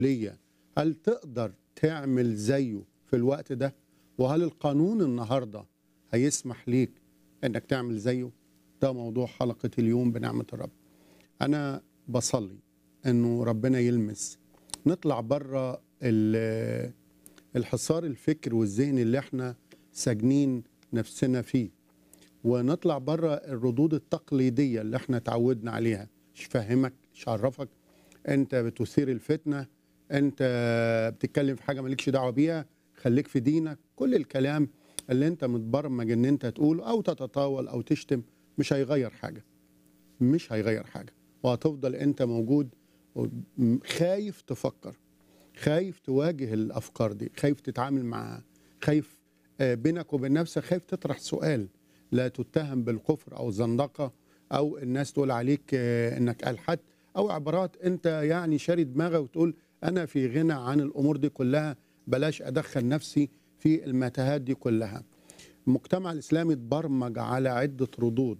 ليا هل تقدر تعمل زيه في الوقت ده وهل القانون النهارده هيسمح ليك انك تعمل زيه ده موضوع حلقه اليوم بنعمه الرب انا بصلي انه ربنا يلمس نطلع بره ال- الحصار الفكر والذهني اللي احنا ساجنين نفسنا فيه ونطلع بره الردود التقليديه اللي احنا اتعودنا عليها مش فاهمك مش عرفك انت بتثير الفتنه انت بتتكلم في حاجه مالكش دعوه بيها خليك في دينك كل الكلام اللي انت متبرمج ان انت تقوله او تتطاول او تشتم مش هيغير حاجه مش هيغير حاجه وهتفضل انت موجود خايف تفكر خايف تواجه الافكار دي خايف تتعامل معاها خايف آه، بينك وبين نفسك خايف تطرح سؤال لا تتهم بالكفر او الزندقه او الناس تقول عليك آه، انك الحد او عبارات انت يعني شاري دماغك وتقول انا في غنى عن الامور دي كلها بلاش ادخل نفسي في المتاهات دي كلها المجتمع الاسلامي اتبرمج على عده ردود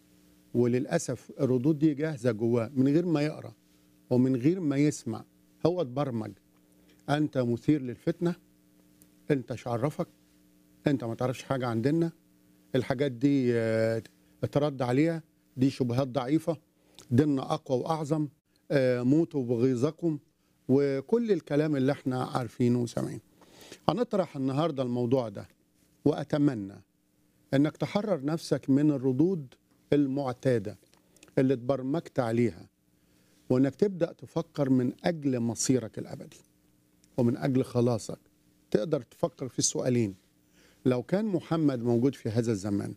وللاسف الردود دي جاهزه جواه من غير ما يقرا ومن غير ما يسمع هو اتبرمج انت مثير للفتنه انت مش عرفك انت ما تعرفش حاجه عن ديننا الحاجات دي آه، اترد عليها دي شبهات ضعيفه ديننا اقوى واعظم آه، موتوا بغيظكم وكل الكلام اللي احنا عارفينه وسامعينه هنطرح النهارده الموضوع ده واتمنى انك تحرر نفسك من الردود المعتاده اللي اتبرمجت عليها وانك تبدا تفكر من اجل مصيرك الابدي ومن اجل خلاصك تقدر تفكر في السؤالين لو كان محمد موجود في هذا الزمان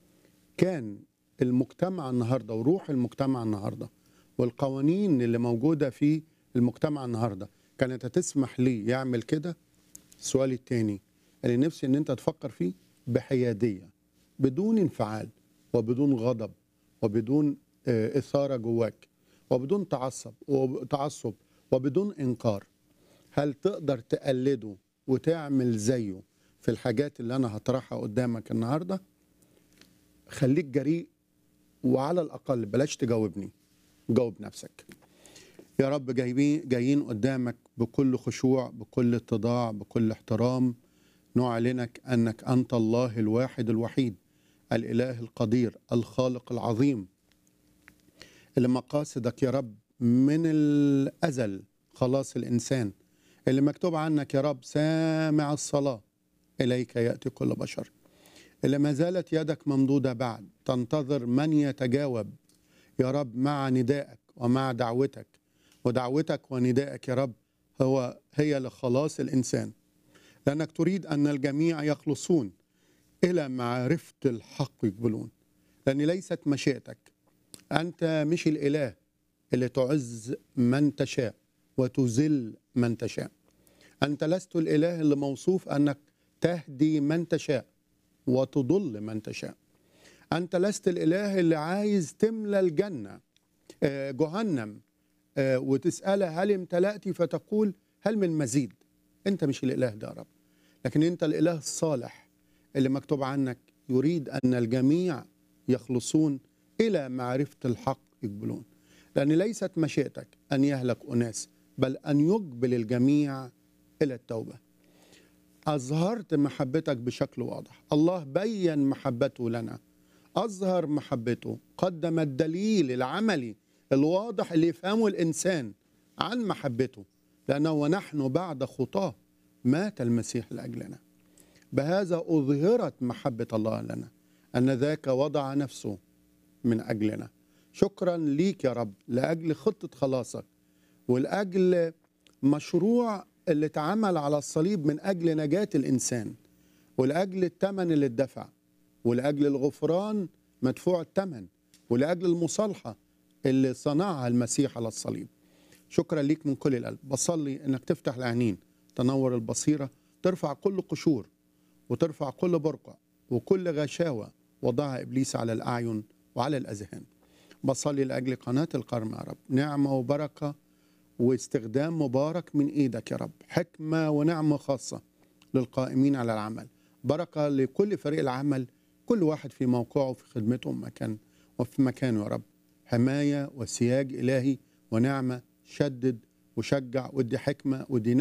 كان المجتمع النهارده وروح المجتمع النهارده والقوانين اللي موجوده في المجتمع النهارده كانت هتسمح ليه يعمل كده السؤال الثاني اللي نفسي ان انت تفكر فيه بحياديه بدون انفعال وبدون غضب وبدون آه، اثاره جواك وبدون تعصب وتعصب وبدون انكار هل تقدر تقلده وتعمل زيه في الحاجات اللي انا هطرحها قدامك النهارده خليك جريء وعلى الاقل بلاش تجاوبني جاوب نفسك يا رب جايبين جايين قدامك بكل خشوع بكل اتضاع بكل احترام نعلنك انك انت الله الواحد الوحيد الاله القدير الخالق العظيم اللي مقاصدك يا رب من الازل خلاص الانسان اللي مكتوب عنك يا رب سامع الصلاه اليك ياتي كل بشر اللي ما زالت يدك ممدوده بعد تنتظر من يتجاوب يا رب مع ندائك ومع دعوتك ودعوتك وندائك يا رب هو هي لخلاص الانسان لانك تريد ان الجميع يخلصون الى معرفه الحق يقبلون لان ليست مشيئتك انت مش الاله اللي تعز من تشاء وتذل من تشاء انت لست الاله اللي موصوف انك تهدي من تشاء وتضل من تشاء انت لست الاله اللي عايز تملى الجنه آه، جهنم آه، وتسالها هل امتلأت فتقول هل من مزيد انت مش الاله ده يا رب لكن انت الاله الصالح اللي مكتوب عنك يريد ان الجميع يخلصون الى معرفه الحق يقبلون لان ليست مشيئتك ان يهلك اناس بل ان يقبل الجميع الى التوبه اظهرت محبتك بشكل واضح الله بين محبته لنا اظهر محبته قدم الدليل العملي الواضح اللي يفهمه الانسان عن محبته لانه ونحن بعد خطاه مات المسيح لاجلنا بهذا اظهرت محبه الله لنا ان ذاك وضع نفسه من اجلنا شكرا ليك يا رب لاجل خطه خلاصك ولاجل مشروع اللي اتعمل على الصليب من اجل نجاه الانسان ولاجل الثمن اللي اتدفع ولاجل الغفران مدفوع الثمن ولاجل المصالحه اللي صنعها المسيح على الصليب شكرا ليك من كل القلب بصلي انك تفتح العينين تنور البصيره ترفع كل قشور وترفع كل برقع وكل غشاوه وضعها ابليس على الاعين وعلى الاذهان بصلي لاجل قناه القرم يا رب نعمه وبركه واستخدام مبارك من ايدك يا رب حكمه ونعمه خاصه للقائمين على العمل بركه لكل فريق العمل كل واحد في موقعه في خدمته مكان وفي مكانه يا رب حمايه وسياج الهي ونعمه شدد وشجع وادي حكمه وادي